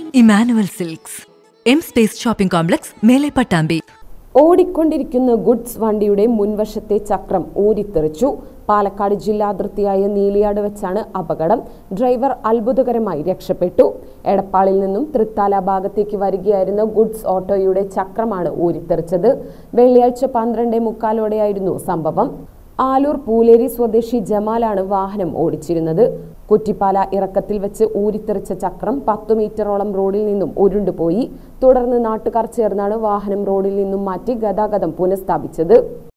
Emmanuel silks M space shopping complex മേലെ പട്ടാമ്പി ഓടിക്കൊണ്ടിരിക്കുന്ന goods വണ്ടിയുടെ മുൻവശത്തെ ചക്രം ഊരിത്തെറിച്ചു പാലക്കാട് ജില്ലാതിർത്തിയായ നീലിയാട് വെച്ചാണ് അപകടം ഡ്രൈവർ അത്ഭുതകരമായി രക്ഷപ്പെട്ടു എടപ്പാളിൽ നിന്നും തൃത്താല ഭാഗത്തേക്ക് വരികയായിരുന്ന ഗുഡ്സ് ഓട്ടോയുടെ ചക്രമാണ് ഊരിത്തെറിച്ചത് വെള്ളിയാഴ്ച പന്ത്രണ്ട് മുക്കാലോടെയായിരുന്നു സംഭവം ആലൂർ പൂലേരി സ്വദേശി ജമാലാണ് വാഹനം ഓടിച്ചിരുന്നത് കുറ്റിപ്പാല ഇറക്കത്തിൽ വെച്ച് ഊരിത്തെറിച്ച ചക്രം പത്തു മീറ്ററോളം റോഡിൽ നിന്നും ഉരുണ്ടുപോയി തുടർന്ന് നാട്ടുകാർ ചേർന്നാണ് വാഹനം റോഡിൽ നിന്നും മാറ്റി ഗതാഗതം പുനഃസ്ഥാപിച്ചത്